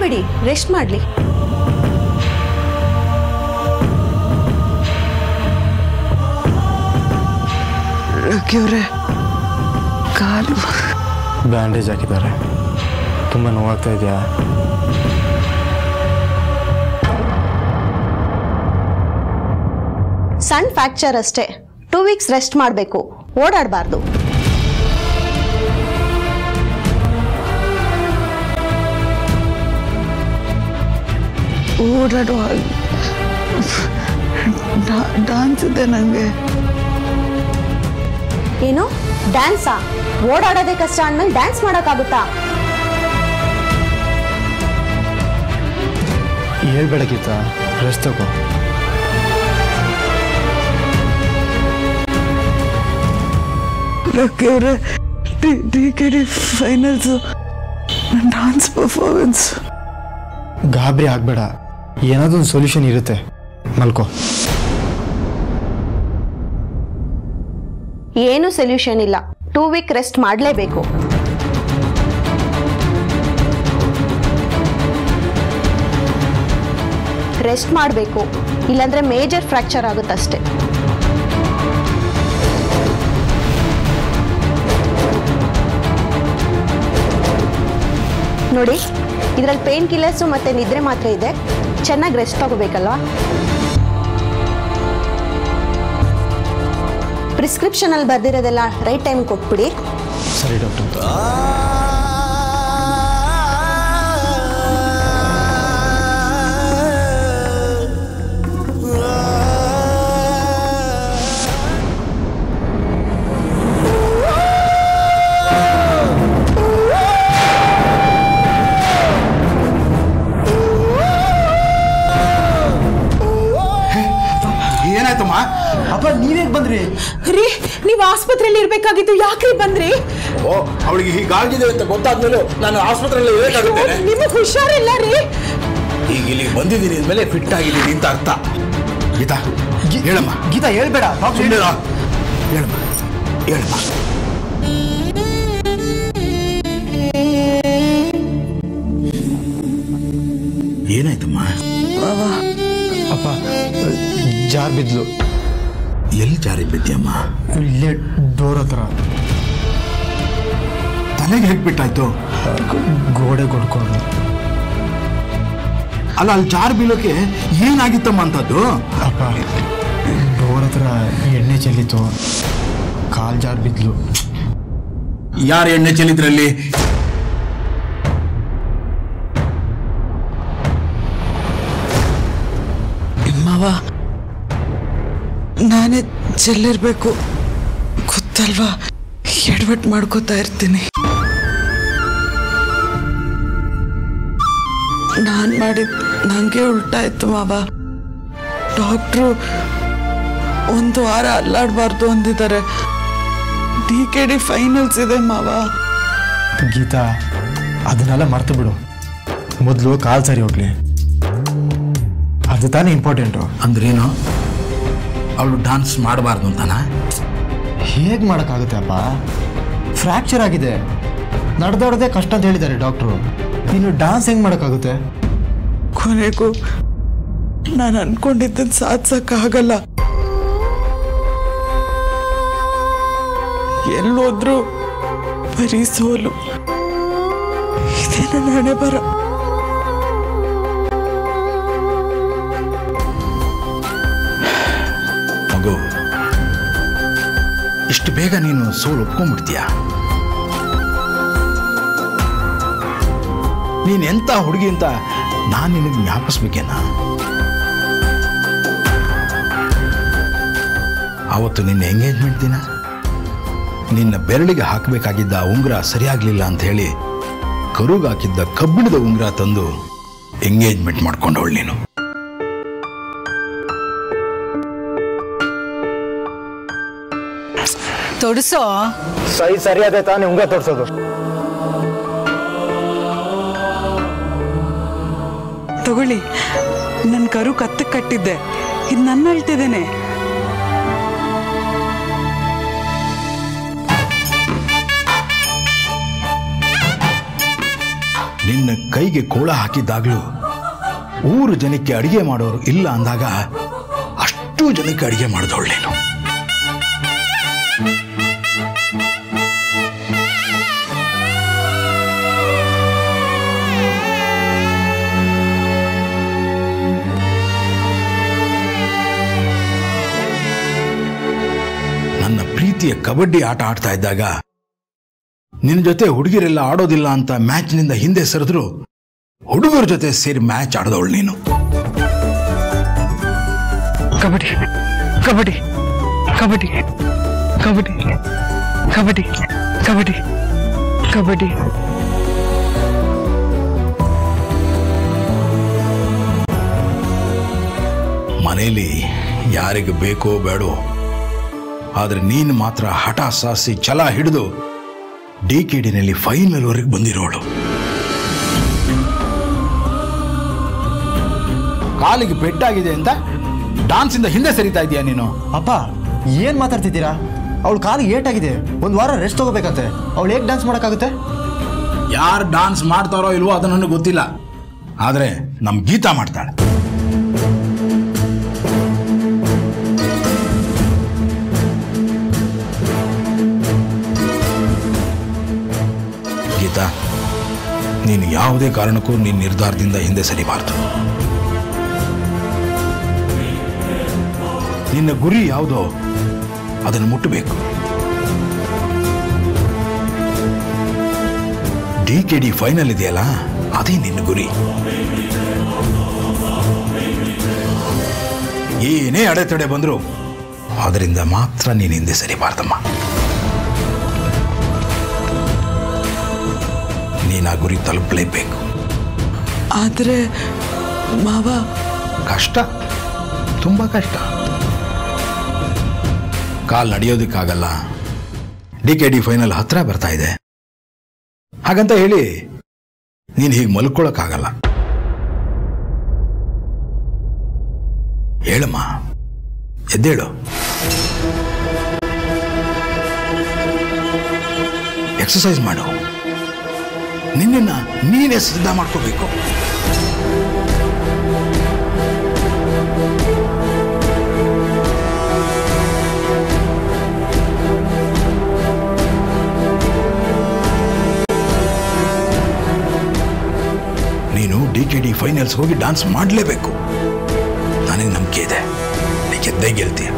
ಬಿಡಿ ರೆಸ್ಟ್ ಮಾಡಲಿ ಲಕ್ಕಿಯವ್ರೆ ಕಾಲು ಬ್ಯಾಂಡೇಜ್ ಹಾಕಿದ್ದಾರೆ ತುಂಬ ನೋವಾಗ್ತಾ ಇದೆಯಾ ಸಣ್ಣ ಫ್ರ್ಯಾಕ್ಚರ್ ಅಷ್ಟೇ ಟೂ ವೀಕ್ಸ್ ರೆಸ್ಟ್ ಮಾಡಬೇಕು ಓಡಾಡಬಾರ್ದು ಓಡಾಡುವ ಡಾನ್ಸ್ ಇದೆ ನನಗೆ ಏನು ಡ್ಯಾನ್ಸಾ ಓಡಾಡೋದೇ ಕಷ್ಟ ಅಂದ್ಮೇಲೆ ಡ್ಯಾನ್ಸ್ ಮಾಡೋಕ್ಕಾಗುತ್ತಾ ಹೇಳ್ಬೇಡ ಗೀತಾ ರೆಸ್ಟ್ ತಗೋ ಲಕ್ಕಿಯವ್ರೆ D D K D finals dance performance ಗಾಬರಿ ಆಗಬೇಡ ಏನಾದರೂ ಒಂದು ಸೊಲ್ಯೂಷನ್ ಇರುತ್ತೆ ಮಲ್ಕೋ ಏನು ಸೊಲ್ಯೂಷನ್ ಇಲ್ಲ ಟೂ ವೀಕ್ ರೆಸ್ಟ್ ಮಾಡಲೇಬೇಕು ರೆಸ್ಟ್ ಮಾಡಬೇಕು ಇಲ್ಲಾಂದ್ರೆ ಮೇಜರ್ ಫ್ರ್ಯಾಕ್ಚರ್ ಆಗುತ್ತಷ್ಟೇ ನೋಡಿ ಇದರಲ್ಲಿ ಪೇನ್ ಕಿಲ್ಲರ್ಸು ಮತ್ತು ನಿದ್ರೆ ಮಾತ್ರ ಇದೆ ಚೆನ್ನಾಗಿ ರೆಸ್ಟ್ ತಗೋಬೇಕಲ್ವಾ ಪ್ರಿಸ್ಕ್ರಿಪ್ಷನಲ್ಲಿ ಬರ್ದಿರೋದೆಲ್ಲ ರೈಟ್ ಟೈಮ್ ಕೊಟ್ಬಿಡಿ ಸರಿ ಡಾಕ್ಟರ್ ಏನಾಯ್ತಮ್ಮ ಅಪ್ಪ ನೀವೇಗ್ ಬಂದ್ರಿ ರೀ ನೀವು ಆಸ್ಪತ್ರೆಯಲ್ಲಿ ಇರ್ಬೇಕಾಗಿತ್ತು ಯಾಕ್ರಿ ಬಂದ್ರಿ ಓ ಅವಳಿಗೆ ಹೀಗಾಗಿದೆ ಅಂತ ಗೊತ್ತಾದ್ಮೇಲೆ ನಾನು ಆಸ್ಪತ್ರೆಯಲ್ಲಿ ಇರಬೇಕಾಗುತ್ತೆ ನಿಮಗೆ ಹುಷಾರಿಲ್ಲ ರೀ ಈಗ ಇಲ್ಲಿಗೆ ಬಂದಿದ್ದೀನಿ ಅಂದಮೇಲೆ ಫಿಟ್ ಆಗಿದ್ದೀನಿ ಅಂತ ಅರ್ಥ ಗೀತಾ ಹೇಳಮ್ಮ ಗೀತಾ ಹೇಳ್ಬೇಡ ಸುಮ್ಮನೆ ಹೇಳಮ್ಮ ಹೇಳಮ್ಮ ಏನಾಯ್ತಮ್ಮ ಅಪ್ಪ ಜಾರ್ ಬಿದ್ಲು ಎಲ್ಲಿ ಜಾರಿ ಬಿದ್ಯಮ್ಮ ಇಲ್ಲೇ ಡೋರ್ ಹತ್ರ ತಲೆಗೆ ಹೇಗ್ಬಿಟ್ಟಾಯ್ತು ಗೋಡೆ ಕೊಡ್ಕೊಂಡು ಅಲ್ಲ ಅಲ್ಲಿ ಜಾರ್ ಬೀಳೋಕೆ ಏನಾಗಿತ್ತಮ್ಮ ಅಂತದ್ದು ಅಪ್ಪ ಡೋರ್ ಹತ್ರ ಎಣ್ಣೆ ಚೆಲ್ಲಿತು ಕಾಲ್ ಜಾರ್ ಬಿದ್ಲು ಯಾರು ಎಣ್ಣೆ ಚೆಲ್ಲಿದ್ರಲ್ಲಿ ಮಾವ ನಾನೇ ಚೆಲ್ಲಿರ್ಬೇಕು ಗೊತ್ತಲ್ವಾ ಎಡವಟ್ ಮಾಡ್ಕೋತಾ ಇರ್ತೀನಿ ನಾನು ಮಾಡಿದ ನನಗೆ ಉಲ್ಟಾ ಇತ್ತು ಮಾವ ಡಾಕ್ಟ್ರು ಒಂದು ವಾರ ಅಲ್ಲಾಡಬಾರ್ದು ಅಂದಿದ್ದಾರೆ ಡಿ ಕೆ ಡಿ ಫೈನಲ್ಸ್ ಇದೆ ಮಾವ ಗೀತಾ ಅದನ್ನೆಲ್ಲ ಮರ್ತು ಬಿಡು ಮೊದಲು ಕಾಲ್ ಸರಿ ಹೋಗ್ಲಿ ಅದು ತಾನೇ ಇಂಪಾರ್ಟೆಂಟು ಅಂದ್ರೇನು ಅವಳು ಡಾನ್ಸ್ ಮಾಡಬಾರ್ದು ಅಂತನಾ ಹೇಗೆ ಮಾಡೋಕ್ಕಾಗುತ್ತೆ ಅಪ್ಪ ಫ್ರ್ಯಾಕ್ಚರ್ ಆಗಿದೆ ನಡೆದಾಡೋದೇ ಕಷ್ಟ ಅಂತ ಹೇಳಿದ್ದಾರೆ ಡಾಕ್ಟ್ರು ಇನ್ನು ಡಾನ್ಸ್ ಹೆಂಗೆ ಮಾಡೋಕ್ಕಾಗುತ್ತೆ ಕೊನೆಗೂ ನಾನು ಅನ್ಕೊಂಡಿದ್ದನ್ನು ಸಾಧಿಸಕ್ಕಾಗಲ್ಲ ಎಲ್ಲೋದ್ರೂ ಬರೀ ಸೋಲು ಇದೇ ನನ್ನ ಹಣೆ ಬರ ಮಗು ಇಷ್ಟು ಬೇಗ ನೀನು ಸೋಲು ಒಪ್ಕೊಂಡ್ಬಿಡ್ತೀಯ ನೀನು ಎಂಥ ಹುಡುಗಿ ಅಂತ ನಾನು ನಿನಗೆ ಜ್ಞಾಪಿಸ್ಬೇಕೇನ ಆವತ್ತು ನಿನ್ನ ಎಂಗೇಜ್ಮೆಂಟ್ ದಿನ ನಿನ್ನ ಬೆರಳಿಗೆ ಹಾಕಬೇಕಾಗಿದ್ದ ಉಂಗುರ ಸರಿಯಾಗಲಿಲ್ಲ ಅಂತ ಹೇಳಿ ಕರುಗೆ ಹಾಕಿದ್ದ ಕಬ್ಬಿಣದ ಉಂಗುರ ತಂದು ಎಂಗೇಜ್ಮೆಂಟ್ ಮಾಡ್ಕೊಂಡವಳು ನೀನು ತೊಡಸೋ ಸರಿ ಸರಿ ಅದೇ ತಾನೇ ಉಂಗ ತೋರಿಸೋದು ತಗೊಳ್ಳಿ ನನ್ನ ಕರು ಕತ್ತಕ್ಕೆ ಕಟ್ಟಿದ್ದೆ ಇದು ನನ್ನ ಹೇಳ್ತಿದ್ದೇನೆ ನಿನ್ನ ಕೈಗೆ ಕೋಳ ಹಾಕಿದ್ದಾಗಲೂ ಊರು ಜನಕ್ಕೆ ಅಡಿಗೆ ಮಾಡೋರು ಇಲ್ಲ ಅಂದಾಗ ಅಷ್ಟು ಜನಕ್ಕೆ ಅಡಿಗೆ ಮಾಡಿದವಳು ನೀನು ನನ್ನ ಪ್ರೀತಿಯ ಕಬಡ್ಡಿ ಆಟ ಆಡ್ತಾ ಇದ್ದಾಗ ನಿನ್ನ ಜೊತೆ ಹುಡುಗಿರೆಲ್ಲ ಆಡೋದಿಲ್ಲ ಅಂತ ಮ್ಯಾಚ್ನಿಂದ ಹಿಂದೆ ಸರಿದ್ರು ಹುಡುಗರ ಜೊತೆ ಸೇರಿ ಮ್ಯಾಚ್ ಆಡದವಳು ನೀನು ಕಬಡ್ಡಿ ಕಬಡ್ಡಿ ಕಬಡ್ಡಿ ಕಬಡ್ಡಿ ಕಬಡ್ಡಿ ಕಬಡ್ಡಿ ಕಬಡ್ಡಿ ಮನೇಲಿ ಯಾರಿಗೆ ಬೇಕೋ ಬೇಡೋ ಆದರೆ ನೀನು ಮಾತ್ರ ಹಠ ಸಾಸಿ ಛಲ ಹಿಡಿದು ಡಿ ಕೆ ಡಿನಲ್ಲಿ ಫೈನಲ್ವರೆಗೆ ಬಂದಿರೋಳು ಕಾಲಿಗೆ ಪೆಟ್ಟಾಗಿದೆ ಅಂತ ಡಾನ್ಸಿಂದ ಹಿಂದೆ ಸರಿತಾ ಇದೆಯಾ ನೀನು ಅಪ್ಪ ಏನ್ ಮಾತಾಡ್ತಿದ್ದೀರಾ ಅವಳು ಕಾಲು ಏಟಾಗಿದೆ ಒಂದು ವಾರ ರೆಸ್ಟ್ ತಗೋಬೇಕಂತೆ ಅವಳು ಹೇಗೆ ಡ್ಯಾನ್ಸ್ ಮಾಡೋಕ್ಕಾಗುತ್ತೆ ಯಾರು ಡಾನ್ಸ್ ಮಾಡ್ತಾರೋ ಇಲ್ವೋ ಅದು ನನಗೆ ಗೊತ್ತಿಲ್ಲ ಆದರೆ ನಮ್ಮ ಗೀತಾ ಮಾಡ್ತಾಳೆ ಗೀತಾ ನೀನು ಯಾವುದೇ ಕಾರಣಕ್ಕೂ ನಿನ್ನ ನಿರ್ಧಾರದಿಂದ ಹಿಂದೆ ಸರಿಬಾರ್ದು ನಿನ್ನ ಗುರಿ ಯಾವುದೋ ಅದನ್ನು ಮುಟ್ಟಬೇಕು ಡಿ ಕೆ ಡಿ ಫೈನಲ್ ಇದೆಯಲ್ಲ ಅದೇ ನಿನ್ನ ಗುರಿ ಏನೇ ಅಡೆತಡೆ ಬಂದರೂ ಅದರಿಂದ ಮಾತ್ರ ನೀನು ಹಿಂದೆ ಸರಿಬಾರ್ದಮ್ಮ ನೀನು ಆ ಗುರಿ ತಲುಪಲೇಬೇಕು ಆದರೆ ಮಾವ ಕಷ್ಟ ತುಂಬ ಕಷ್ಟ ಕಾಲ್ ನಡೆಯೋದಕ್ಕಾಗಲ್ಲ ಡಿ ಕೆ ಡಿ ಫೈನಲ್ ಹತ್ರ ಬರ್ತಾ ಇದೆ ಹಾಗಂತ ಹೇಳಿ ನೀನು ಹೀಗೆ ಮಲ್ಕೊಳ್ಳೋಕ್ಕಾಗಲ್ಲ ಹೇಳಮ್ಮ ಎದ್ದೇಳು ಎಕ್ಸಸೈಸ್ ಮಾಡು ನಿನ್ನನ್ನ ನೀನೇ ಸಿದ್ಧ ಮಾಡ್ಕೋಬೇಕು ನೀನು ಡಿ ಕೆ ಡಿ ಫೈನಲ್ಸ್ ಹೋಗಿ ಡಾನ್ಸ್ ಮಾಡಲೇಬೇಕು ನನಗೆ ನಂಬಿಕೆ ಇದೆ ನೀ ಗೆದ್ದೇ ಗೆಲ್ತೀಯ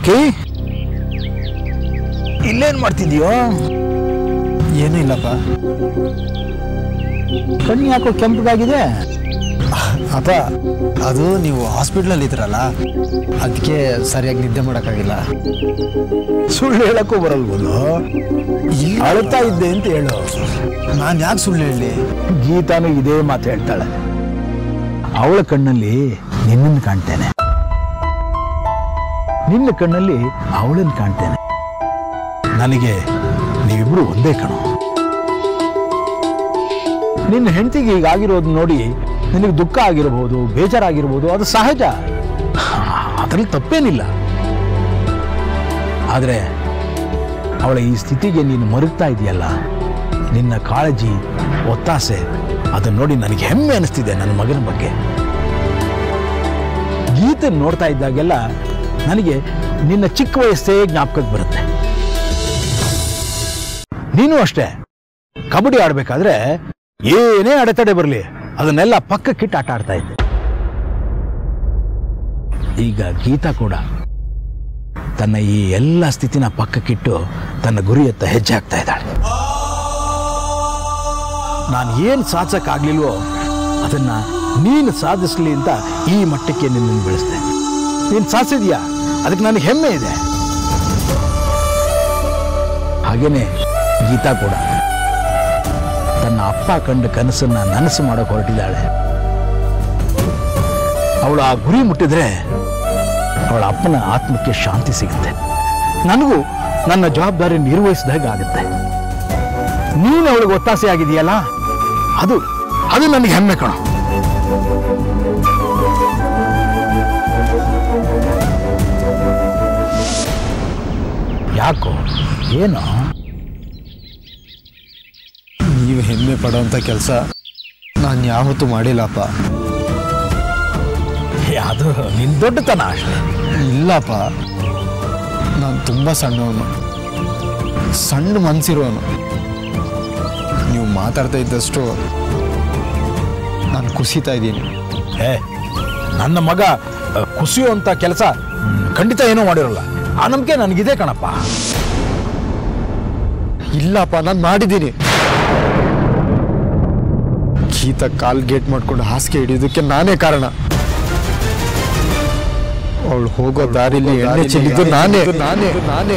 ಲಕ್ಕಿ ಇಲ್ಲೇನ್ ಮಾಡ್ತಿದ್ಯೋ ಏನೂ ಇಲ್ಲಪ್ಪ ಕಣ್ಣು ಯಾಕೋ ಕೆಂಪಗಾಗಿದೆ ಅಪ್ಪ ಅದು ನೀವು ಹಾಸ್ಪಿಟ್ಲಲ್ಲಿ ಇದ್ರಲ್ಲ ಅದಕ್ಕೆ ಸರಿಯಾಗಿ ನಿದ್ದೆ ಮಾಡೋಕ್ಕಾಗಿಲ್ಲ ಸುಳ್ಳು ಹೇಳಕ್ಕೂ ಬರಲ್ವಲ್ಲ ಅಳ್ತಾ ಇದ್ದೆ ಅಂತ ಹೇಳು ನಾನು ಯಾಕೆ ಸುಳ್ಳು ಹೇಳಿ ಗೀತಾನು ಇದೇ ಮಾತು ಹೇಳ್ತಾಳೆ ಅವಳ ಕಣ್ಣಲ್ಲಿ ನಿನ್ನನ್ನು ಕಾಣ್ತೇನೆ ನಿನ್ನ ಕಣ್ಣಲ್ಲಿ ಅವಳನ್ನು ಕಾಣ್ತೇನೆ ನನಗೆ ನೀವಿಬ್ರು ಒಂದೇ ಕಣು ನಿನ್ನ ಹೆಂಡತಿಗೆ ಹೀಗಾಗಿರೋದು ನೋಡಿ ನಿನಗೆ ದುಃಖ ಆಗಿರಬಹುದು ಬೇಜಾರಾಗಿರ್ಬೋದು ಅದು ಸಹಜ ಅದರಲ್ಲಿ ತಪ್ಪೇನಿಲ್ಲ ಆದರೆ ಅವಳ ಈ ಸ್ಥಿತಿಗೆ ನೀನು ಮರುಗ್ತಾ ಇದೆಯಲ್ಲ ನಿನ್ನ ಕಾಳಜಿ ಒತ್ತಾಸೆ ಅದನ್ನ ನೋಡಿ ನನಗೆ ಹೆಮ್ಮೆ ಅನಿಸ್ತಿದೆ ನನ್ನ ಮಗನ ಬಗ್ಗೆ ಗೀತೆ ನೋಡ್ತಾ ಇದ್ದಾಗೆಲ್ಲ ನನಗೆ ನಿನ್ನ ಚಿಕ್ಕ ವಯಸ್ಸೇ ಜ್ಞಾಪಕಕ್ಕೆ ಬರುತ್ತೆ ನೀನು ಅಷ್ಟೇ ಕಬಡ್ಡಿ ಆಡ್ಬೇಕಾದ್ರೆ ಏನೇ ಅಡೆತಡೆ ಬರಲಿ ಅದನ್ನೆಲ್ಲ ಪಕ್ಕಕ್ಕಿಟ್ಟು ಆಟ ಆಡ್ತಾ ಇದ್ದೆ ಈಗ ಗೀತಾ ಕೂಡ ತನ್ನ ಈ ಎಲ್ಲ ಸ್ಥಿತಿನ ಪಕ್ಕಕ್ಕಿಟ್ಟು ತನ್ನ ಗುರಿಯತ್ತ ಹೆಜ್ಜೆ ಹಾಕ್ತಾ ಇದ್ದಾಳೆ ನಾನು ಏನು ಸಾಧಿಸಕ್ಕಾಗ್ಲಿಲ್ವೋ ಅದನ್ನ ನೀನು ಸಾಧಿಸ್ಲಿ ಅಂತ ಈ ಮಟ್ಟಕ್ಕೆ ನಿನ್ನನ್ನು ಬೆಳೆಸ್ದೆ ನೀನು ಸಾಧಿಸಿದ್ಯಾ ಅದಕ್ಕೆ ನನಗೆ ಹೆಮ್ಮೆ ಇದೆ ಹಾಗೇನೆ ಗೀತಾ ಕೂಡ ತನ್ನ ಅಪ್ಪ ಕಂಡ ಕನಸನ್ನ ನನಸು ಮಾಡಕ್ ಹೊರಟಿದ್ದಾಳೆ ಅವಳು ಆ ಗುರಿ ಮುಟ್ಟಿದ್ರೆ ಅವಳ ಅಪ್ಪನ ಆತ್ಮಕ್ಕೆ ಶಾಂತಿ ಸಿಗುತ್ತೆ ನನಗೂ ನನ್ನ ಜವಾಬ್ದಾರಿ ನಿರ್ವಹಿಸಿದಾಗ ಆಗುತ್ತೆ ನೀನು ಅವಳಿಗೆ ಒತ್ತಾಸೆ ಆಗಿದೆಯಲ್ಲ ಅದು ಅದು ನನಗೆ ಹೆಮ್ಮೆ ಕಣ ಯಾಕೋ ಏನು ನೀವು ಹೆಮ್ಮೆ ಪಡೋಂಥ ಕೆಲಸ ನಾನು ಯಾವತ್ತೂ ಮಾಡಿಲ್ಲಪ್ಪ ಏ, ಅದು ನಿನ್ ದೊಡ್ಡತನ ಅಷ್ಟೇ ಇಲ್ಲಪ್ಪ ನಾನು ತುಂಬ ಸಣ್ಣವನು ಸಣ್ಣ ಮನಸ್ಸಿರೋನು ನೀವು ಮಾತಾಡ್ತಾ ಇದ್ದಷ್ಟು ನಾನು ಕುಸಿತಾ ಇದ್ದೀನಿ ಏ ನನ್ನ ಮಗ ಅ, ಕುಸಿಯುವಂತ ಕೆಲಸ ಖಂಡಿತ ಏನೂ ಮಾಡಿರಲ್ಲ ಆ ನಂಬಿಕೆ ನನಗಿದೆ ಕಣಪ್ಪ ಇಲ್ಲಪ್ಪ ನಾನು ಮಾಡಿದ್ದೀನಿ ಗೀತ ಕಾಲ್ ಗೇಟ್ ಮಾಡ್ಕೊಂಡು ಹಾಸಿಗೆ ಹಿಡಿಯೋದಕ್ಕೆ ನಾನೇ ಕಾರಣ ಅವಳು ಹೋಗೋ ದಾರಿಲಿ ಎಣ್ಣೆ ಚೆಲ್ಲಿದ್ದು ನಾನೇ ನಾನೇ ನಾನೇ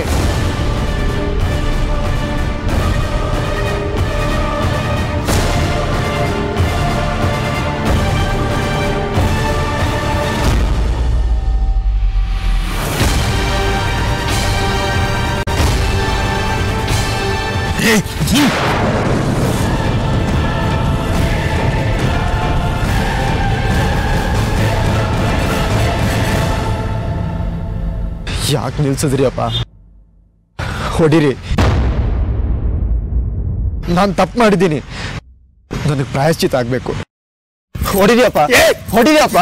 ಯಾಕೆ ನಿಲ್ಸಿದ್ರಿ ಅಪ್ಪ ಹೊಡಿರಿ ನಾನು ತಪ್ಪು ಮಾಡಿದ್ದೀನಿ ನನಗೆ ಪ್ರಾಯಶ್ಚಿತ ಆಗಬೇಕು ಹೊಡಿರಿ ಅಪ್ಪ ಹೊಡಿರಿ ಅಪ್ಪ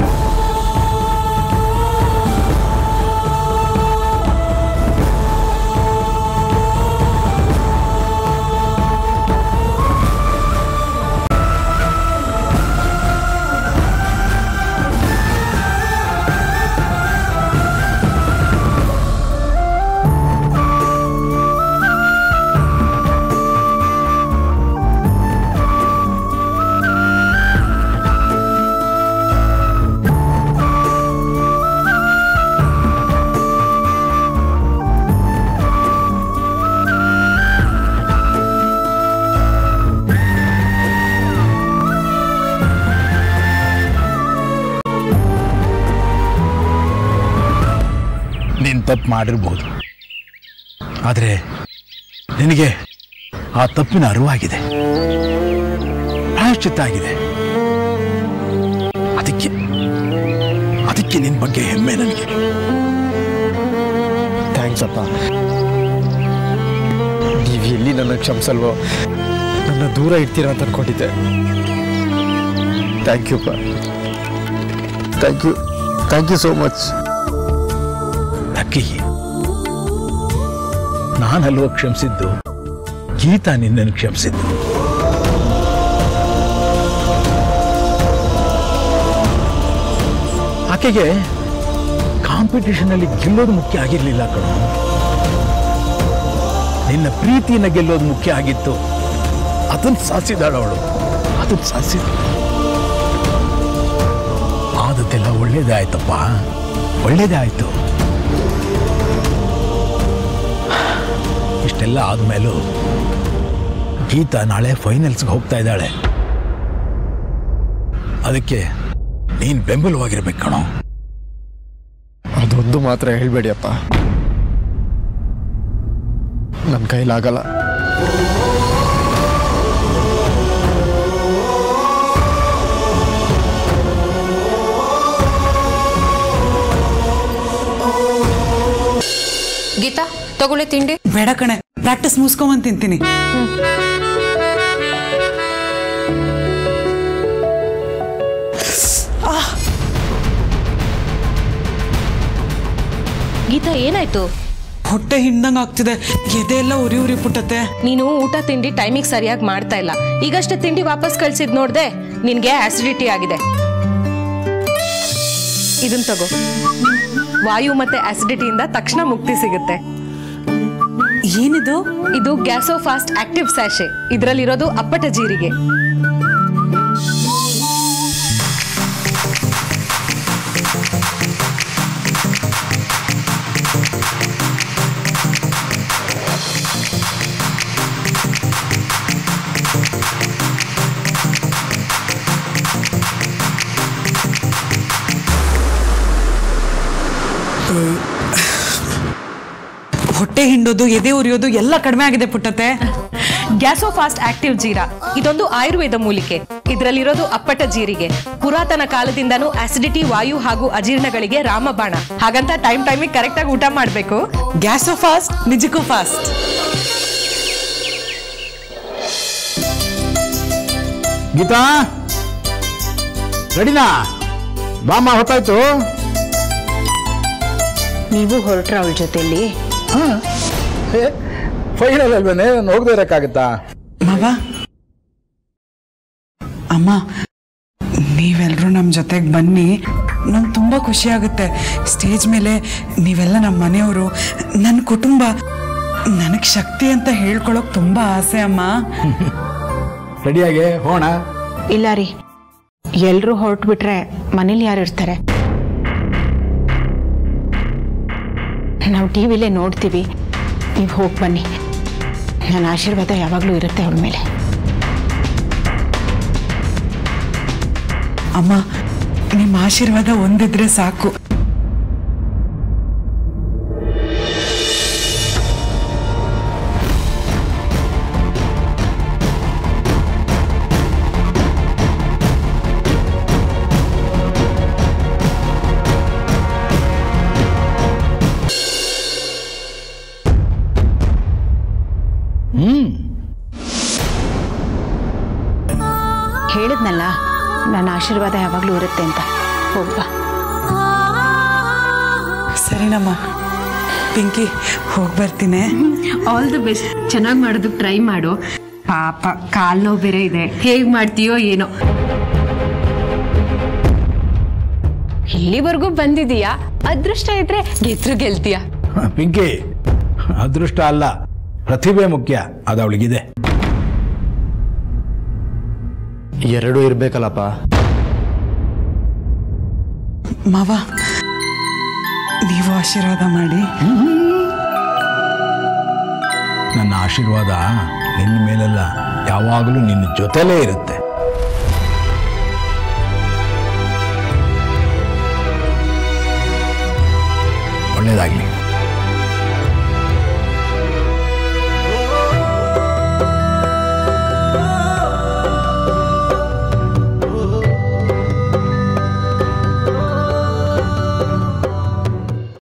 ನೀನು ತಪ್ಪು ಮಾಡಿರ್ಬೋದು ಆದರೆ ನಿನಗೆ ಆ ತಪ್ಪಿನ ಅರಿವಾಗಿದೆ ಪ್ರಾಯಶ್ಚಿತ್ತ ಆಗಿದೆ ಅದಕ್ಕೆ ಅದಕ್ಕೆ ನಿನ್ನ ಬಗ್ಗೆ ಹೆಮ್ಮೆ ನನಗೆ ಥ್ಯಾಂಕ್ಸ್ ಅಪ್ಪ ನೀವು ಎಲ್ಲಿ ನನ್ನ ಕ್ಷಮಿಸಲ್ವೋ ನನ್ನ ದೂರ ಇಡ್ತೀರಾ ಅಂತ ಅನ್ಕೊಂಡಿದ್ದೆ ಥ್ಯಾಂಕ್ ಯು ಅಪ್ಪ thank you thank you so much lucky ನಾನಲ್ವ ಕ್ಷಮಿಸಿದ್ದು ಗೀತಾ ನಿನ್ನನ್ನು ಕ್ಷಮಿಸಿದ್ದು ಆಕೆಗೆ ಕಾಂಪಿಟೇಷನ್ ಅಲ್ಲಿ ಗೆಲ್ಲೋದು ಮುಖ್ಯ ಆಗಿರ್ಲಿಲ್ಲ ಕಣೋ ನಿನ್ನ ಪ್ರೀತಿಯನ್ನ ಗೆಲ್ಲೋದು ಮುಖ್ಯ ಆಗಿತ್ತು ಅದನ್ನ ಸಾಧಿಸಿದಾಳ ಅವಳು ಅದನ್ನ ಸಾಧಿಸಿದ ಆದದ್ದೆಲ್ಲ ಒಳ್ಳೇದೇ ಆಯ್ತಪ್ಪ ಒಳ್ಳೇದೇ ಆಯ್ತು ಇಷ್ಟೆಲ್ಲ ಆದ್ಮೇಲೂ ಗೀತಾ ನಾಳೆ ಫೈನಲ್ಸ್ಗೆ ಹೋಗ್ತಾ ಇದ್ದಾಳೆ ಅದಕ್ಕೆ ನೀನ್ ಬೆಂಬಲವಾಗಿರ್ಬೇಕು ಕಣೋ ಅದೊಂದು ಮಾತ್ರ ಹೇಳ್ಬೇಡಿ ಅಪ್ಪ ನನ್ನ ಕೈಲಾಗಲ್ಲ ಗೀತಾ ತಗೊಳ್ಳೆ ತಿಂಡಿ ಬೇಡ ಕಣೆ ಪ್ರಾಕ್ಟೀಸ್ ಮುಗಿಸ್ಕೊಂಬಂದು ತಿಂತೀನಿ ಗೀತಾ ಏನಾಯ್ತು ಹೊಟ್ಟೆ ಹಿಂಡ್ದಂಗ್ ಆಗ್ತಿದೆ ಎದೆ ಎಲ್ಲ ಉರಿ ಉರಿ ಪುಟ್ಟತ್ತೆ ನೀನು ಊಟ ತಿಂಡಿ ಟೈಮಿಗೆ ಸರಿಯಾಗಿ ಮಾಡ್ತಾ ಇಲ್ಲ ಈಗಷ್ಟೇ ತಿಂಡಿ ವಾಪಸ್ ಕಳ್ಸಿದ್ ನೋಡ್ದೆ ನಿನ್ಗೆ ಆಸಿಡಿಟಿ ಆಗಿದೆ ಇದನ್ ತಗೋ ವಾಯು ಮತ್ತೆ ಆಸಿಡಿಟಿಯಿಂದ ತಕ್ಷಣ ಮುಕ್ತಿ ಸಿಗುತ್ತೆ ಏನಿದು ಇದು ಗ್ಯಾಸೋ ಫಾಸ್ಟ್ ಆಕ್ಟಿವ್ ಸ್ಯಾಶೆ ಇದರಲ್ಲಿರೋದು ಅಪ್ಪಟ ಜೀರಿಗೆ ಹೊಟ್ಟೆ ಹಿಂಡೋದು ಎದೆ ಉರಿಯೋದು ಎಲ್ಲ ಕಡಿಮೆ ಆಗಿದೆ ಪುಟ್ಟತ್ತೆ ಗ್ಯಾಸೋ ಫಾಸ್ಟ್ ಆಕ್ಟಿವ್ ಜೀರಾ ಇದೊಂದು ಆಯುರ್ವೇದ ಮೂಲಿಕೆ ಇದರಲ್ಲಿರೋದು ಅಪ್ಪಟ ಜೀರಿಗೆ ಪುರಾತನ ಕಾಲದಿಂದನೂ ಆಸಿಡಿಟಿ ವಾಯು ಹಾಗೂ ಅಜೀರ್ಣಗಳಿಗೆ ರಾಮಬಾಣ ಹಾಗಂತ ಟೈಮ್ ಟೈಮಿಗೆ ಕರೆಕ್ಟಾಗಿ ಊಟ ಮಾಡಬೇಕು ಗ್ಯಾಸೋ ಫಾಸ್ಟ್ ನಿಜಕ್ಕೂ ಫಾಸ್ಟ್ ಗೀತಾ ರೆಡಿನಾ ಬಾಮ್ಮ ಹೊತ್ತಾಯ್ತು ನೀವು ಹೊರಟ್ರ ಅವಳ ಜೊತೆಲಿ ಫೈನಲ್ ಅಲ್ವೇನೆ ನಾನು ಹೋಗದೆ ಇರೋಕ್ಕಾಗತ್ತಾ ಮಾವ ಅಮ್ಮ ನೀವೆಲ್ಲರೂ ನಮ್ಮ ಜೊತೆಗೆ ಬನ್ನಿ ನಂಗೆ ತುಂಬ ಖುಷಿ ಆಗುತ್ತೆ ಸ್ಟೇಜ್ ಮೇಲೆ ನೀವೆಲ್ಲ ನಮ್ಮ ಮನೆಯವರು ನನ್ನ ಕುಟುಂಬ ನನಗೆ ಶಕ್ತಿ ಅಂತ ಹೇಳ್ಕೊಳಕ್ ತುಂಬ ಆಸೆ ಅಮ್ಮ ರೆಡಿಯಾಗಿ ಹೋಣ ಇಲ್ಲ ರೀ ಎಲ್ರೂ ಹೊರಟು ಬಿಟ್ರೆ ಮನೇಲಿ ಯಾರು ಇರ್ತಾರೆ ನಾವು ಟಿ ವಿಲೇ ನೋಡ್ತೀವಿ ನೀವು ಹೋಗಿ ಬನ್ನಿ ನನ್ನ ಆಶೀರ್ವಾದ ಯಾವಾಗಲೂ ಇರುತ್ತೆ ಅವಳ ಮೇಲೆ ಅಮ್ಮ ನಿಮ್ಮ ಆಶೀರ್ವಾದ ಒಂದಿದ್ರೆ ಸಾಕು ಹೇಳಿದ್ನಲ್ಲ ನನ್ನ ಆಶೀರ್ವಾದ ಯಾವಾಗಲೂ ಇರುತ್ತೆ ಅಂತ ಹೋಗ್ಬಾ ಸರಿನಮ್ಮ ಪಿಂಕಿ ಹೋಗಿ ಬರ್ತೀನಿ ಆಲ್ ದಿ ಬೆಸ್ಟ್ ಚೆನ್ನಾಗಿ ಮಾಡೋದಕ್ಕೆ ಟ್ರೈ ಮಾಡು ಪಾಪ ಕಾಲ್ ನೋವು ಬೇರೆ ಇದೆ ಹೇಗ್ ಮಾಡ್ತೀಯೋ ಏನೋ ಇಲ್ಲಿವರೆಗೂ ಬಂದಿದೀಯಾ ಅದೃಷ್ಟ ಇದ್ರೆ ಗೆದ್ರು ಗೆಲ್ತೀಯ ಪಿಂಕಿ ಅದೃಷ್ಟ ಅಲ್ಲ ಪ್ರತಿಭೆ ಮುಖ್ಯ ಅದು ಅವಳಿಗಿದೆ ಎರಡೂ ಇರ್ಬೇಕಲ್ಲಪ್ಪ ಮಾವ ನೀವು ಆಶೀರ್ವಾದ ಮಾಡಿ ನನ್ನ ಆಶೀರ್ವಾದ ನಿನ್ನ ಮೇಲೆಲ್ಲ ಯಾವಾಗಲೂ ನಿನ್ನ ಜೊತೆಲೇ ಇರುತ್ತೆ ಒಳ್ಳೇದಾಗ್ಲಿ